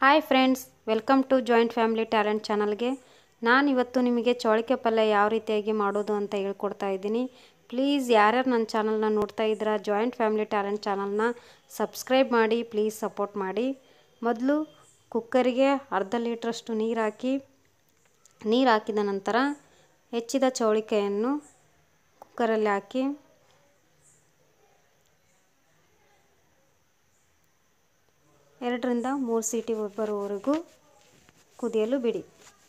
hi friends welcome to joint family talent ಚಾನಲ್ಗೆ ನಾನು ಇವತ್ತು ನಿಮಗೆ ಚೌಳಿಕೆ ಪಲ್ಯ ಯಾವ ರೀತಿಯಾಗಿ ಮಾಡೋದು ಅಂತ ಹೇಳ್ಕೊಡ್ತಾ ಇದ್ದೀನಿ ಪ್ಲೀಸ್ ಯಾರ್ಯಾರು ನನ್ನ ಚಾನಲ್ನ ನೋಡ್ತಾ ಇದ್ದೀರಾ ಜಾಯಿಂಟ್ ಫ್ಯಾಮಿಲಿ ಟ್ಯಾಲೆಂಟ್ ಚಾನಲ್ನ ಸಬ್ಸ್ಕ್ರೈಬ್ ಮಾಡಿ ಪ್ಲೀಸ್ ಸಪೋರ್ಟ್ ಮಾಡಿ ಮೊದಲು ಕುಕ್ಕರಿಗೆ ಅರ್ಧ ಲೀಟ್ರಷ್ಟು ನೀರು ಹಾಕಿ ನೀರು ಹಾಕಿದ ನಂತರ ಹೆಚ್ಚಿದ ಚೌಳಿಕೆಯನ್ನು ಕುಕ್ಕರಲ್ಲಿ ಹಾಕಿ ಎರಡರಿಂದ ಮೂರು ಸೀಟಿ ಬರುವವರೆಗೂ ಕುದಿಯಲು ಬಿಡಿ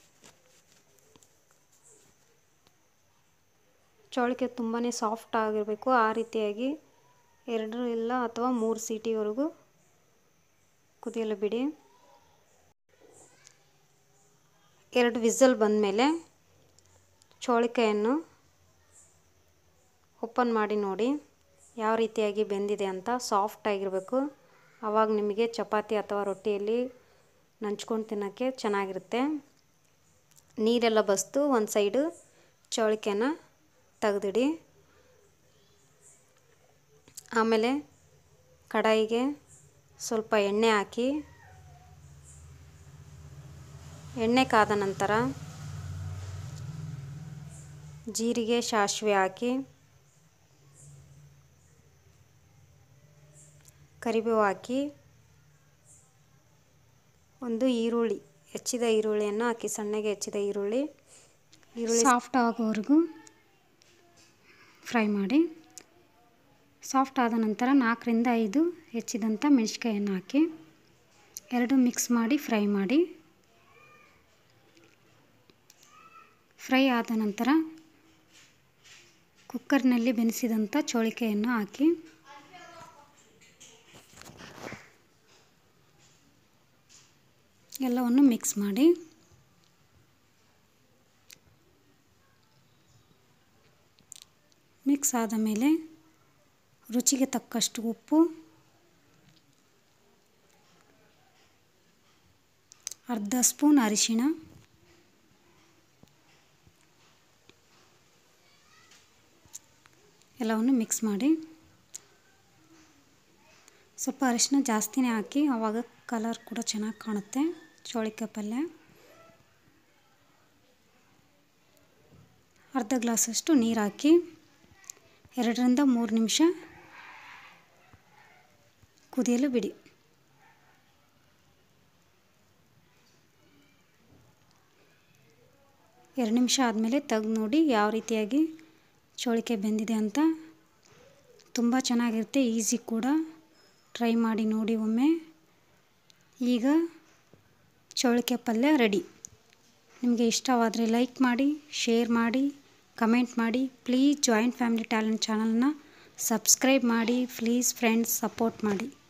ಚೌಳಿಕೆ ತುಂಬಾ ಸಾಫ್ಟ್ ಆಗಿರಬೇಕು ಆ ರೀತಿಯಾಗಿ ಎರಡು ಇಲ್ಲ ಅಥವಾ ಮೂರು ಸೀಟಿವರೆಗೂ ಕುದಿಯಲು ಬಿಡಿ ಎರಡು ವಿಸಲ್ ಬಂದಮೇಲೆ ಚೌಳಿಕೆಯನ್ನು ಓಪನ್ ಮಾಡಿ ನೋಡಿ ಯಾವ ರೀತಿಯಾಗಿ ಬೆಂದಿದೆ ಅಂತ ಸಾಫ್ಟ್ ಆಗಿರಬೇಕು ಆವಾಗ ನಿಮಗೆ ಚಪಾತಿ ಅಥವಾ ರೊಟ್ಟಿಯಲ್ಲಿ ನಂಚ್ಕೊಂಡು ತಿನ್ನೋಕ್ಕೆ ಚೆನ್ನಾಗಿರುತ್ತೆ ನೀರೆಲ್ಲ ಬಸ್ತು ಒಂದು ಸೈಡು ಚೌಳಿಕೆನ ತೆಗೆದಿಡಿ ಆಮೇಲೆ ಕಡಾಯಿಗೆ ಸ್ವಲ್ಪ ಎಣ್ಣೆ ಹಾಕಿ ಎಣ್ಣೆ ಕಾದ ನಂತರ ಜೀರಿಗೆ ಸಾಸಿವೆ ಹಾಕಿ ಕರಿಬೇವು ಹಾಕಿ ಒಂದು ಈರುಳ್ಳಿ ಹೆಚ್ಚಿದ ಈರುಳ್ಳಿಯನ್ನು ಹಾಕಿ ಸಣ್ಣಗೆ ಹೆಚ್ಚಿದ ಈರುಳ್ಳಿ ಈರುಳ್ಳಿ ಸಾಫ್ಟ್ ಆಗೋವರೆಗೂ ಫ್ರೈ ಮಾಡಿ ಸಾಫ್ಟ್ ಆದ ನಂತರ ನಾಲ್ಕರಿಂದ ಐದು ಹೆಚ್ಚಿದಂಥ ಮೆಣಸಿಕಾಯನ್ನು ಹಾಕಿ ಎರಡು ಮಿಕ್ಸ್ ಮಾಡಿ ಫ್ರೈ ಮಾಡಿ ಫ್ರೈ ಆದ ನಂತರ ಕುಕ್ಕರ್ನಲ್ಲಿ ಬೆನೆಸಿದಂಥ ಚೋಳಿಕೆಯನ್ನು ಹಾಕಿ ಎಲ್ಲವನ್ನು ಮಿಕ್ಸ್ ಮಾಡಿ ಮಿಕ್ಸ್ ಆದ ಮೇಲೆ ರುಚಿಗೆ ತಕ್ಕಷ್ಟು ಉಪ್ಪು ಅರ್ಧ ಸ್ಪೂನ್ ಅರಿಶಿಣ ಎಲ್ಲವನ್ನು ಮಿಕ್ಸ್ ಮಾಡಿ ಸ್ವಲ್ಪ ಅರಿಶಿನ ಜಾಸ್ತಿನೇ ಹಾಕಿ ಆವಾಗ ಕಲರ್ ಕೂಡ ಚೆನ್ನಾಗಿ ಕಾಣುತ್ತೆ ಚೋಳಿಕಾಯಿ ಪಲ್ಯ ಅರ್ಧ ಗ್ಲಾಸಷ್ಟು ನೀರು ಹಾಕಿ ಎರಡರಿಂದ ಮೂರು ನಿಮಿಷ ಕುದಿಯಲು ಬಿಡಿ ಎರಡು ನಿಮಿಷ ಆದಮೇಲೆ ತೆಗೆದು ನೋಡಿ ಯಾವ ರೀತಿಯಾಗಿ ಚೋಳಿಕೆ ಬೆಂದಿದೆ ಅಂತ ತುಂಬ ಚೆನ್ನಾಗಿರುತ್ತೆ ಈಸಿ ಕೂಡ ಟ್ರೈ ಮಾಡಿ ನೋಡಿ ಒಮ್ಮೆ ಈಗ ಚೌಳಿಕೆ ಪಲ್ಯ ರೆಡಿ ನಿಮಗೆ ಇಷ್ಟವಾದರೆ ಲೈಕ್ ಮಾಡಿ ಶೇರ್ ಮಾಡಿ ಕಮೆಂಟ್ ಮಾಡಿ ಪ್ಲೀಸ್ ಜಾಯಿಂಟ್ ಫ್ಯಾಮಿಲಿ ಟ್ಯಾಲೆಂಟ್ ಚಾನಲ್ನ ಸಬ್ಸ್ಕ್ರೈಬ್ ಮಾಡಿ ಪ್ಲೀಸ್ ಫ್ರೆಂಡ್ಸ್ ಸಪೋರ್ಟ್ ಮಾಡಿ